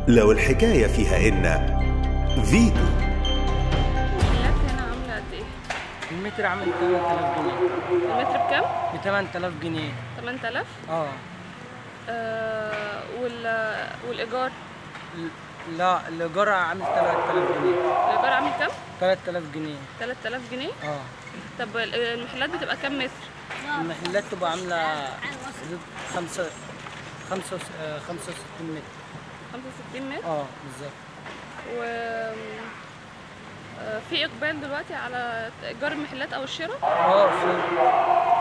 لو الحكاية فيها إن فيتو المحلات هنا عاملة قد ايه؟ المتر عامل 8000 جنيه المتر بكام؟ ب 8000 جنيه 8000 اه آه وال والإيجار ل- لا الايجار عامل 3000 جنيه الإيجار عامل كام؟ 3000 جنيه 3000 جنيه اه طب ال- المحلات بتبقى كام متر؟ المحلات تبقى عامله حدود خمسة خمسة وس- آه، 65 متر 65 متر اه بالظبط و آه، في إقبال دلوقتي على إيجار المحلات أو الشراء اه في